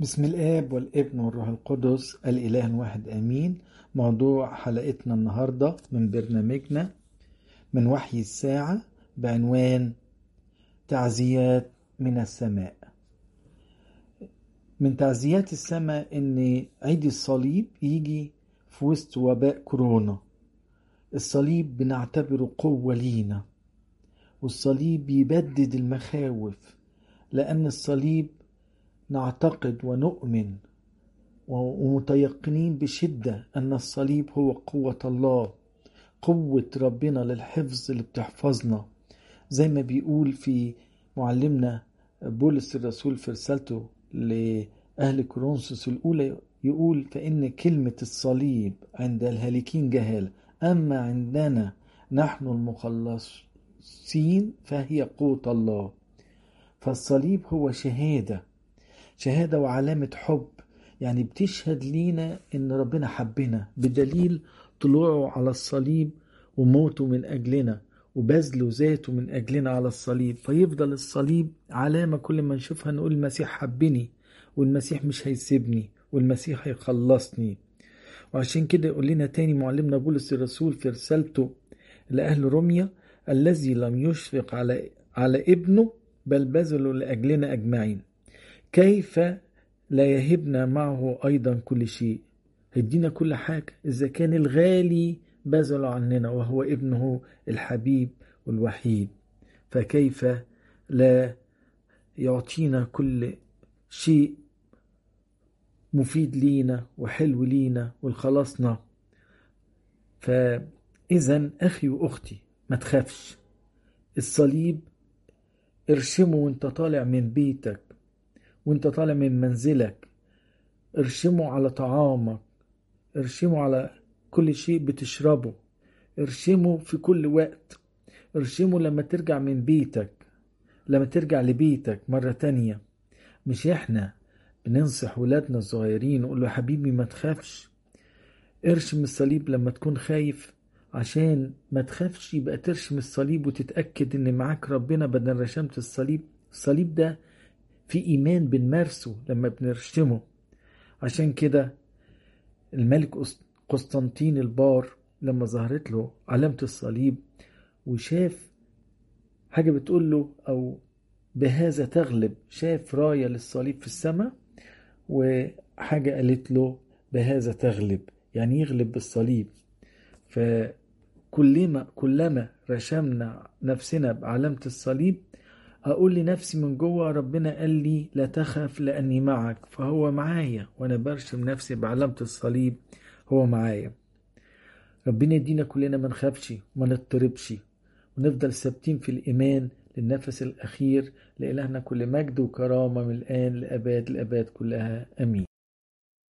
بسم الآب والابن والروح القدس الإله واحد آمين موضوع حلقتنا النهاردة من برنامجنا من وحي الساعة بعنوان تعزيات من السماء من تعزيات السماء إن عيد الصليب يجي في وسط وباء كورونا الصليب بنعتبره قوة لينا والصليب يبدد المخاوف لأن الصليب نعتقد ونؤمن ومتيقنين بشدة أن الصليب هو قوة الله قوة ربنا للحفظ اللي بتحفظنا زي ما بيقول في معلمنا بولس الرسول في رسالته لأهل كورنثوس الأولى يقول فإن كلمة الصليب عند الهالكين جهالة أما عندنا نحن المخلصين فهي قوة الله فالصليب هو شهاده شهادة وعلامة حب يعني بتشهد لينا ان ربنا حبنا بدليل طلوعه على الصليب وموته من اجلنا وبذله ذاته من اجلنا على الصليب فيفضل الصليب علامة كل ما نشوفها نقول المسيح حبني والمسيح مش هيسيبني والمسيح هيخلصني وعشان كده يقول لنا تاني معلمنا بولس الرسول في رسالته لأهل روميا الذي لم يشفق على على ابنه بل بذله لأجلنا أجمعين كيف لا يهبنا معه أيضا كل شيء هيدينا كل حاجة إذا كان الغالي بذل عننا وهو ابنه الحبيب والوحيد فكيف لا يعطينا كل شيء مفيد لينا وحلو لينا والخلاصنا فإذا أخي وأختي ما تخافش الصليب ارشمه وانت طالع من بيتك وانت طالع من منزلك ارشمه على طعامك ارشمه على كل شيء بتشربه ارشمه في كل وقت ارشمه لما ترجع من بيتك لما ترجع لبيتك مرة تانية مش احنا بننصح ولادنا الصغيرين نقول له حبيبي ما تخافش ارشم الصليب لما تكون خايف عشان ما تخافش يبقى ترشم الصليب وتتأكد ان معاك ربنا بدل رشمت الصليب الصليب ده في إيمان بنمارسه لما بنرشمه عشان كده الملك قسطنطين البار لما ظهرت له علامة الصليب وشاف حاجة بتقول له أو بهذا تغلب شاف راية للصليب في السماء وحاجة قالت له بهذا تغلب يعني يغلب بالصليب فكلما كلما رشمنا نفسنا بعلامة الصليب أقول لنفسي من جوه ربنا قال لي لا تخف لأني معك فهو معايا وأنا برشم نفسي بعلامة الصليب هو معايا ربنا يدينا كلنا ما نخافش وما نضطربش ونفضل ثابتين في الإيمان للنفس الأخير لإلهنا كل مجد وكرامة من الآن لأباد الأباد كلها أمين